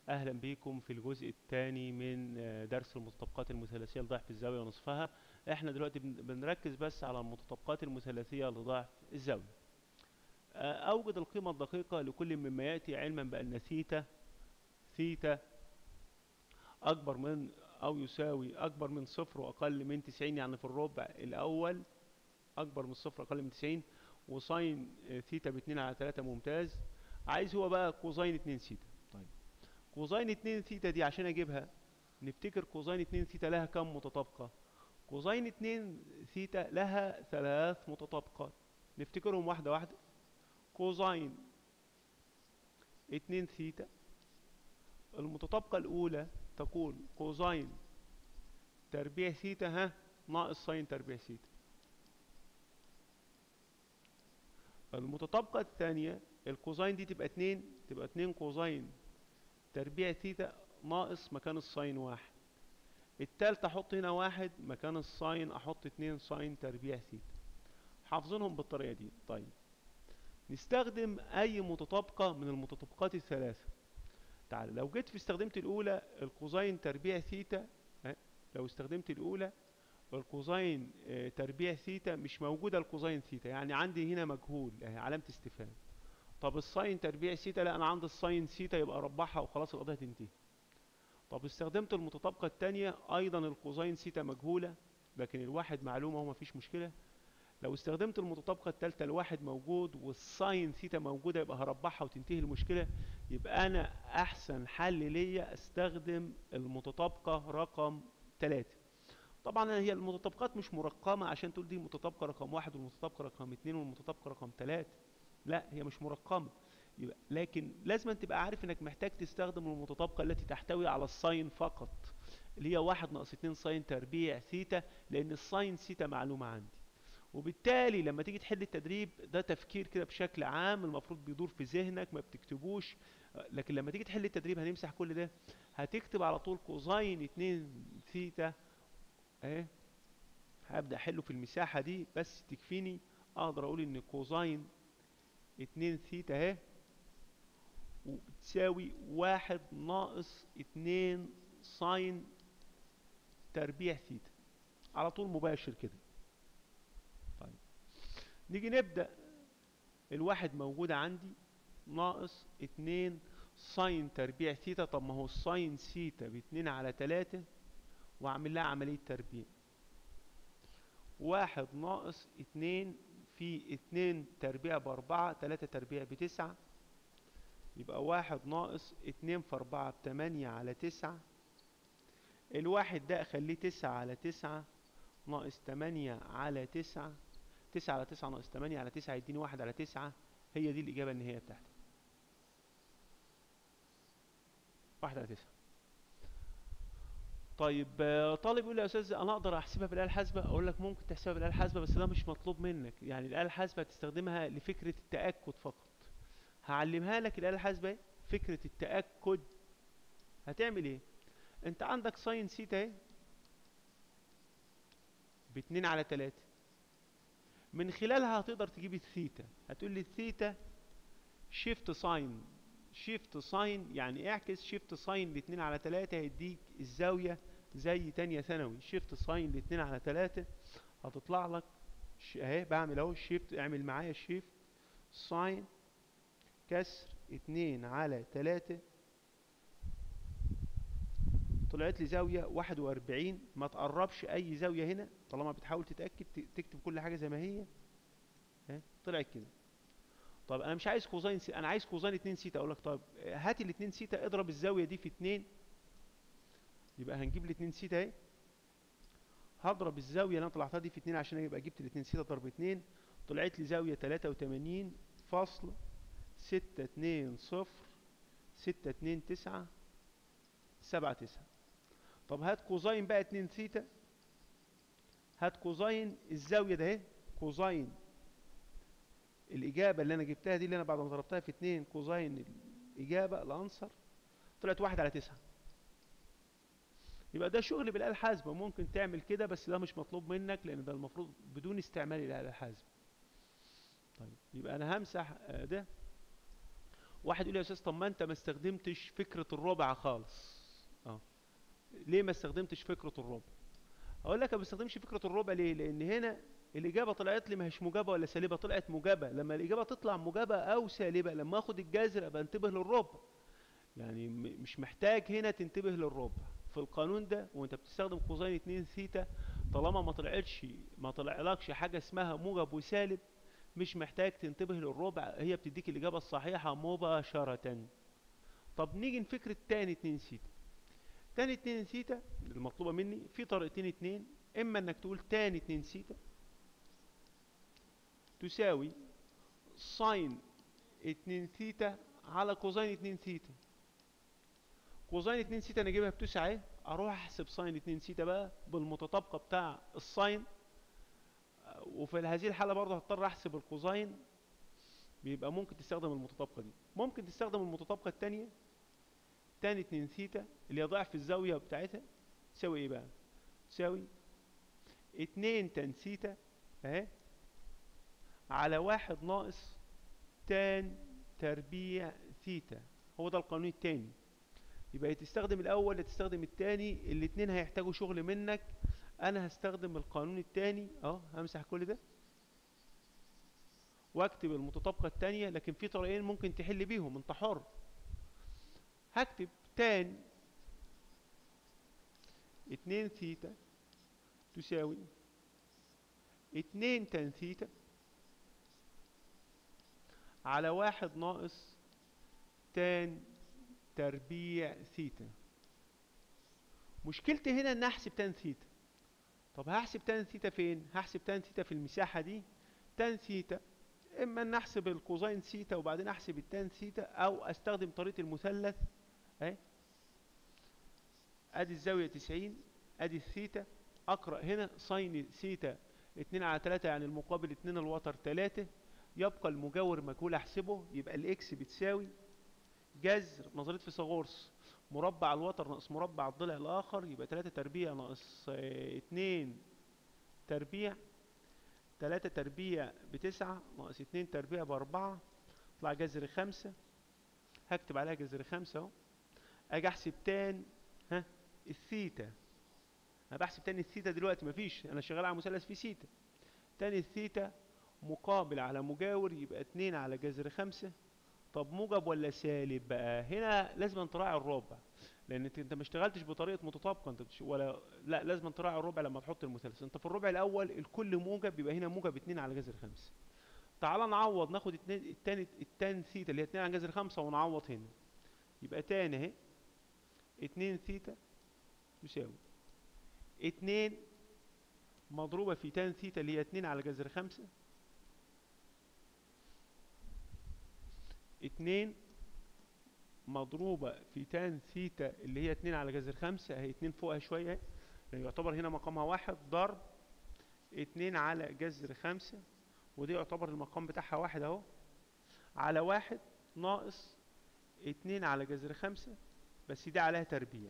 اهلا بيكم في الجزء الثاني من آه، درس المتطابقات المثلثيه لضعف الزاويه ونصفها احنا دلوقتي بن- بنركز بس على المتطابقات المثلثيه لضعف الزاويه آه، اوجد القيمه الدقيقه لكل مما ياتي علما بان ثيتا ثيتا اكبر من او يساوي اكبر من صفر واقل من 90 يعني في الربع الاول اكبر من صفر اقل من 90 وساين آه، ثيتا ب 2 على 3 ممتاز عايز هو بقى كوزين 2 ثيتا طيب كوزين 2 ثيتا دي عشان اجيبها نفتكر كوزين 2 ثيتا لها كم متطابقة كوزين 2 ثيتا لها ثلاث متطابقات نفتكرهم واحدة واحدة كوزين 2 ثيتا المتطابقة الأولى تقول كوزين تربيع ثيتا ها ناقص ساين تربيع ثيتا المتطابقة الثانية الكوزين دي تبقى 2 تبقى 2 كوزين تربيع ثيتا ناقص مكان الساين واحد التالتة احط هنا واحد مكان الساين احط اتنين ساين تربيع ثيتا حافظينهم بالطريقة دي طيب نستخدم اي متطابقة من المتطابقات الثلاثة تعال لو جيت في استخدمت الاولى الكوزين تربيع ثيتا ها، لو استخدمت الاولى الكوزين آه، تربيع ثيتا مش موجودة الكوزين ثيتا يعني عندي هنا مجهول اهي علامة استفهام طب الساين تربيع ثيتا لا انا عندي الساين ثيتا يبقى اربعها وخلاص القضيه تنتهي طب استخدمت المتطابقه الثانيه ايضا الكوزين ثيتا مجهوله لكن الواحد معلومه وما فيش مشكله لو استخدمت المتطابقه الثالثه الواحد موجود والساين ثيتا موجوده يبقى هربعها وتنتهي المشكله يبقى انا احسن حل ليا استخدم المتطابقه رقم 3 طبعا هي المتطابقات مش مرقمه عشان تقول دي متطابقه رقم واحد والمتطابقه رقم اتنين والمتطابقه رقم تلاتة لا هي مش مرقمه يبقى لكن لازم تبقى عارف انك محتاج تستخدم المتطابقه التي تحتوي على الساين فقط اللي هي واحد ناقص اتنين ساين تربيع ثيتا لان الساين ثيتا معلومه عندي وبالتالي لما تيجي تحل التدريب ده تفكير كده بشكل عام المفروض بيدور في ذهنك ما بتكتبوش لكن لما تيجي تحل التدريب هنمسح كل ده هتكتب على طول كوزين اتنين ثيتا اهي هبدأ احله في المساحة دي بس تكفيني اقدر اقول ان كوزين اتنين ثيتا اهي وبتساوي واحد ناقص اتنين ساين تربيع ثيتا على طول مباشر كده طيب نيجي نبدأ الواحد موجودة عندي ناقص اتنين ساين تربيع ثيتا طب ما هو الساين ثيتا باتنين على تلاتة واعمل لها عملية تربيع واحد ناقص اتنين في اتنين تربيع باربعة تلاتة تربيع بتسعة يبقى واحد ناقص اتنين في اربعة بتمانية على تسعة الواحد ده اخليه تسعة على تسعة ناقص تمانية على تسعة تسعة على تسعة ناقص تمانية على تسعة يديني واحد على تسعة هي دي الإجابة النهائية بتاعتي واحد على تسعة طيب آه، طالب يقول لي يا استاذ انا اقدر احسبها بالاله الحاسبه اقول لك ممكن تحسبها بالاله الحاسبه بس ده مش مطلوب منك يعني الاله الحاسبه هتستخدمها لفكره التاكد فقط هعلمها لك الاله الحاسبه اهي، فكره التاكد هتعمل ايه انت عندك ساين سيتا اهي باتنين على تلاتة من خلالها هتقدر تجيب الثيتا هتقول لي الثيتا شيفت ساين شيفت ساين يعني اعكس شيفت ساين لاتنين على تلاتة هيديك الزاوية زي تانية ثانوي شيفت ساين لاتنين على تلاتة هتطلع لك ش- اهي بعمل اهو شيفت اعمل معايا شيفت ساين كسر اتنين على تلاتة طلعت لي زاوية واحد واربعين ما تقربش اي زاوية هنا طالما بتحاول تتأكد ت- تكتب كل حاجة زي ما هي اهي طلعت كده طب انا مش عايز كوزين سي... انا عايز كوزين 2 سيتا اقول لك طب هات ال 2 سيتا اضرب الزاويه دي في 2 يبقى هنجيب ال 2 سيتا اهي هضرب الزاويه اللي انا طلعتها دي في 2 عشان يبقى جبت ال 2 سيتا ضرب 2 طلعت لي زاويه 83 فاصل 6 2 0 6 2 9 7 9 طب هات كوزين بقى 2 ثيتا هات كوزين الزاويه ده اهي كوزين الإجابة اللي أنا جبتها دي اللي أنا بعد ما ضربتها في اتنين كوزين الإجابة الأنسر طلعت واحد على تسعة يبقى ده شغل بالآلة الحاسبة ممكن تعمل كده بس ده مش مطلوب منك لأن ده المفروض بدون استعمال الآلة الحاسبة طيب يبقى أنا همسح آه، ده واحد يقول لي يا استاذ طب ما انت ما استخدمتش فكرة الربع خالص اه ليه ما استخدمتش فكرة الربع اقول لك ما بستخدمش فكرة الربع ليه لان هنا الاجابة طلعت لي ما هيش موجبة ولا سالبة طلعت موجبة لما الاجابة تطلع موجبة او سالبة لما اخد الجذر ابقى انتبه للربع يعني م- مش محتاج هنا تنتبه للربع في القانون ده وانت بتستخدم كوزين 2 ثيتا طالما ما طلعتش ما طلعلكش حاجة اسمها موجب وسالب مش محتاج تنتبه للربع هي بتديك الإجابة الصحيحة مباشرة طب نيجي لفكرة تاني 2 ثيتا تاني 2 ثيتا المطلوبة مني في طريقتين اتنين اما انك تقول تاني 2 ثيتا تساوي ساين 2 ثيتا على كوزين 2 ثيتا كوزين 2 ثيتا انا اجيبها بتسعة اهي اروح احسب ساين 2 ثيتا بقى بالمتطابقة بتاع الساين وفي هذه الحالة برضه هضطر احسب الكوزين بيبقى ممكن تستخدم المتطابقة دي ممكن تستخدم المتطابقة التانية تاني 2 ثيتا اللي هي ضعف الزاوية بتاعتها تساوي ايه بقى تساوي 2 تان ثيتا اهي على واحد ناقص تان تربيع ثيتا هو ده القانون التاني يبقى يا تستخدم الاول يا تستخدم التاني الاتنين هيحتاجوا شغل منك انا هستخدم القانون التاني اهو همسح كل ده واكتب المتطابقة التانية لكن في طريقين ممكن تحل بيهم انت حر هكتب تان اتنين ثيتا تساوي اتنين تان ثيتا على واحد ناقص تان تربيع ثيتا مشكلتي هنا ان احسب تان ثيتا طب هحسب تان ثيتا فين هحسب تان ثيتا في المساحة دي تان ثيتا اما ان احسب الكوزين ثيتا وبعدين احسب التان ثيتا او استخدم طريقة المثلث اهي ادي الزاوية 90 ادي الثيتا اقرأ هنا ساين ثيتا 2 على 3 يعني المقابل 2 الوتر 3 يبقى المجاور مجهول احسبه يبقى الاكس بتساوي جذر نظرية فيثاغورس مربع الوتر ناقص مربع الضلع الاخر يبقى 3 تربيع ناقص 2 تربيع 3 تربيع بتسعة ناقص 2 تربيع بأربعة يطلع جذر خمسة هكتب عليها جذر خمسة اهو اجي احسب تان ها الثيتا انا بحسب تاني الثيتا دلوقتي مفيش انا شغال على مثلث فيه ثيتا تاني الثيتا مقابل على مجاور يبقى اتنين على جذر خمسة طب موجب ولا سالب بقى هنا لازم تراعي الربع لان انت انت ما اشتغلتش بطريقه متطابقه انت بتش... ولا لا لازم تراعي الربع لما تحط المثلث انت في الربع الاول الكل موجب يبقى هنا موجب اتنين على جذر خمسة تعال نعوض ناخد اتنين التاني التان ثيتا اللي هي اتنين على جذر خمسة ونعوض هنا يبقى تاني اهي اتنين ثيتا تساوي اتنين مضروبة في تان ثيتا اللي هي اتنين على جذر خمسة اتنين مضروبة في تان ثيتا اللي هي اتنين على جذر خمسة اهي اتنين فوقها شوية اهي يعني يعتبر هنا مقامها واحد ضرب اتنين على جذر خمسة ودي يعتبر المقام بتاعها واحد اهو على واحد ناقص اتنين على جذر خمسة بس دي عليها تربيع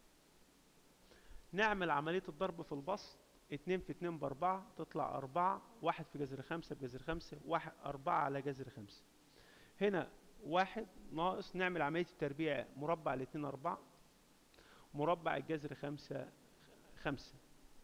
نعمل عملية الضرب في البسط اتنين في اتنين باربعة تطلع اربعة واحد في جذر خمسة بجذر خمسة واحد اربعة على جذر خمسة هنا واحد ناقص نعمل عملية التربيع مربع الاتنين اربعة مربع الجذر خمسة خمسة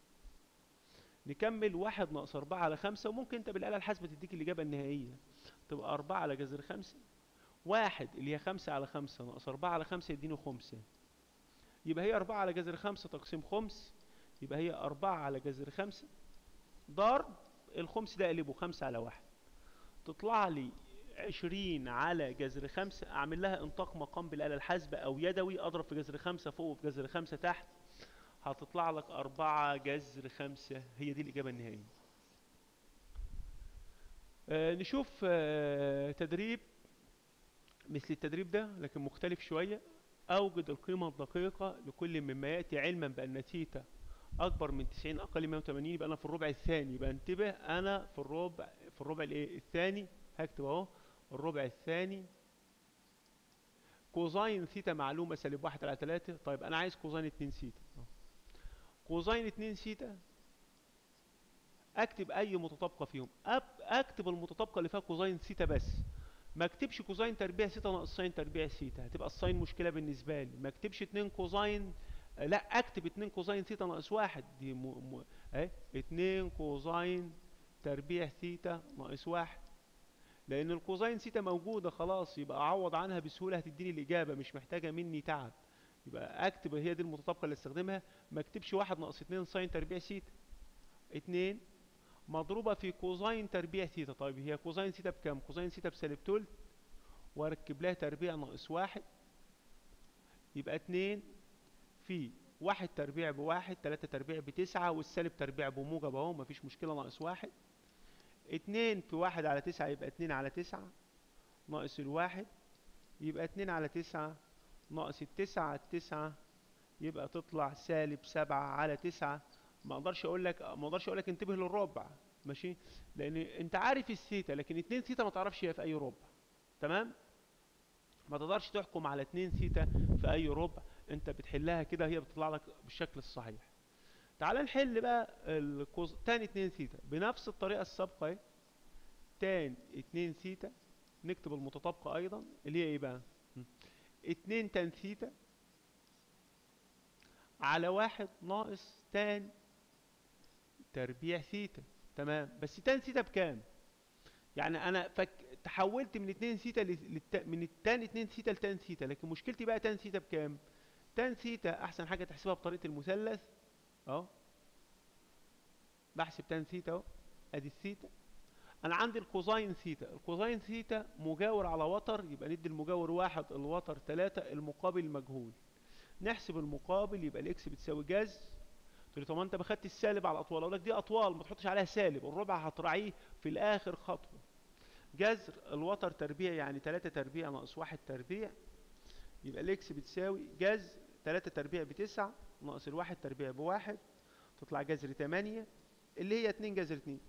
نكمل واحد ناقص أربعة على خمسة وممكن أنت بالآلة الحاسبة تديك الإجابة النهائية تبقى أربعة على جذر خمسة واحد اللي هي خمسة على خمسة ناقص أربعة على خمسة يديني خمسة يبقى هي أربعة على جذر خمسة تقسيم خمس يبقى هي أربعة على جذر خمسة ضرب الخمس ده أقلبه خمسة على واحد تطلع لي عشرين على جذر خمسة أعمل لها إنطاق مقام بالآلة الحاسبة أو يدوي أضرب في جذر خمسة فوق وفي جذر خمسة تحت هتطلع لك أربعة جذر خمسة هي دي الإجابة النهائية آه نشوف آه تدريب مثل التدريب ده لكن مختلف شوية أوجد القيمة الدقيقة لكل مما يأتي علما بأن تيتا أكبر من 90 أقل من 180 يبقى أنا في الربع الثاني يبقى انتبه أنا في الربع في الربع الإيه الثاني هكتب أهو الربع الثاني كوزين ثيتا معلومة سالب واحد على تلاتة طيب أنا عايز كوزين اتنين ثيتا كوزين اتنين ثيتا اكتب اي متطابقه فيهم أب اكتب المتطابقه اللي فيها كوزين ثيتا بس ما اكتبش كوزين تربيع سيتا ناقص ساين تربيع سيتا هتبقى الساين مشكله بالنسبه لي ما اكتبش 2 كوزين آه، لا اكتب 2 كوزين ثيتا ناقص واحد دي م... م... اهي 2 كوزين تربيع ثيتا ناقص واحد لان الكوزين ثيتا موجوده خلاص يبقى اعوض عنها بسهوله هتديني الاجابه مش محتاجه مني تعب يبقى اكتب هي دي المتطابقه اللي استخدمها ما اكتبش واحد ناقص 2 ساين تربيع ثيتا 2 مضروبه في كوزين تربيع ثيتا طيب هي كوزين ثيتا بكام كوزين ثيتا بسالب تلت واركب لها تربيع ناقص واحد يبقى 2 في واحد تربيع بواحد تلاتة تربيع بتسعة والسالب تربيع بموجب اهو مفيش مشكلة ناقص واحد اتنين في واحد على تسعة يبقى اتنين على تسعة ناقص الواحد يبقى اتنين على تسعة ناقص التسعة على التسعة يبقى تطلع سالب سبعة على تسعة ما اقدرش اقول لك ما اقدرش اقول لك انتبه للربع ماشي لان انت عارف الثيتا لكن اتنين ثيتا ما تعرفش هي في اي ربع تمام ما تقدرش تحكم على اتنين ثيتا في اي ربع انت بتحلها كده هي بتطلع لك بالشكل الصحيح تعال نحل بقى الكوز تان 2 ثيتا بنفس الطريقه السابقه اهي تان 2 ثيتا نكتب المتطابقه ايضا اللي هي ايه بقى 2 تان ثيتا على واحد ناقص تان تربيع ثيتا تمام بس تان ثيتا بكام يعني انا فك... تحولت من 2 ثيتا للت... من التان 2 ثيتا لتان ثيتا لكن مشكلتي بقى تان ثيتا بكام تان ثيتا احسن حاجه تحسبها بطريقه المثلث اهو بحسب تان ثيتا اهو ادي الثيتا انا عندي الكوزاين ثيتا الكوزاين ثيتا مجاور على وتر يبقى ندي المجاور واحد الوتر ثلاثة المقابل مجهول نحسب المقابل يبقى الاكس بتساوي جذر تقول لي طب ما انت ما خدتش السالب على الاطوال اقول لك دي اطوال ما تحطش عليها سالب الربع هتراعيه في الاخر خطوه جذر الوتر تربيع يعني 3 تربيع ناقص 1 تربيع يبقى الاكس بتساوي جذر 3 تربيع بتسعة ناقص الواحد تربيع بواحد تطلع جذر 8 اللي هي 2 جذر 2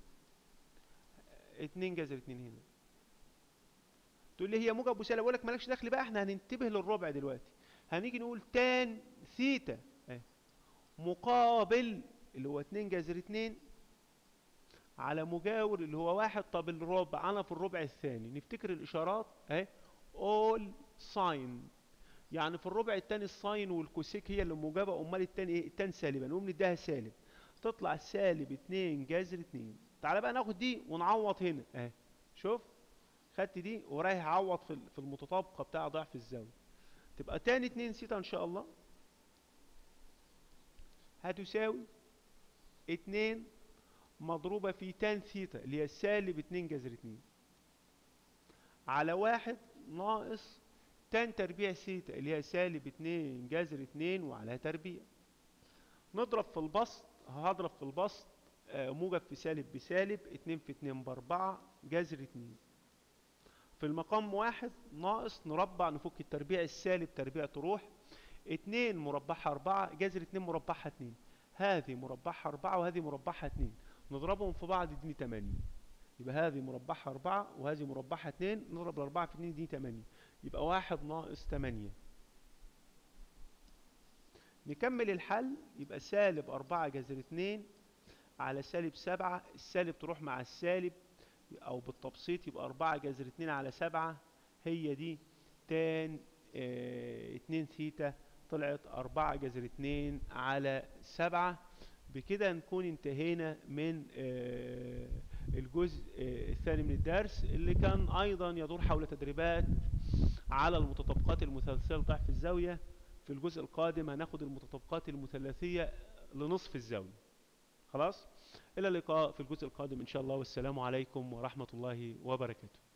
2 جذر 2 هنا تقول لي هي موجب وسالب اقول لك مالكش دخل بقى احنا هننتبه للربع دلوقتي هنيجي نقول تان ثيتا اهي مقابل اللي هو 2 جذر 2 على مجاور اللي هو واحد طب الربع انا في الربع الثاني نفتكر الاشارات اهي all sign يعني في الربع الثاني الساين والكوسيك هي اللي موجبه امال الثاني ايه الثاني سالبه نقوم نديها سالب تطلع سالب 2 جذر 2 تعالى بقى ناخد دي ونعوض هنا اهي شوف خدت دي ورايح اعوض في في المتطابقه بتاع ضعف الزاويه تبقى تاني 2 سيتا ان شاء الله هتساوي 2 مضروبة في تان ثيتا اللي هي سالب 2 جذر 2 على واحد ناقص تان تربيع ثيتا اللي هي سالب 2 جذر 2 وعليها تربيع نضرب في البسط هضرب في البسط آه، موجب في سالب بسالب 2 في 2 بأربعة جذر 2 في المقام واحد ناقص نربع نفك التربيع السالب تربيع تروح 2 مربعها 4 جذر 2 مربعها 2 هذه مربعها 4 وهذه مربعها 2 نضربهم في بعض يديني 8 يبقى هذه مربعها 4 وهذه مربعها 2 نضرب الأربعة في 2 يديني 8 يبقى 1 ناقص 8 نكمل الحل يبقى سالب 4 جذر 2 على سالب 7 السالب تروح مع السالب أو بالتبسيط يبقى 4 جذر 2 على 7 هي دي تان اه 2 ثيتا طلعت 4 جذر 2 على 7 بكده نكون انتهينا من اه الجزء اه الثاني من الدرس اللي كان أيضا يدور حول تدريبات على المتطابقات المثلثية لضعف الزاوية في الجزء القادم هناخد المتطابقات المثلثية لنصف الزاوية خلاص إلى اللقاء في الجزء القادم إن شاء الله والسلام عليكم ورحمة الله وبركاته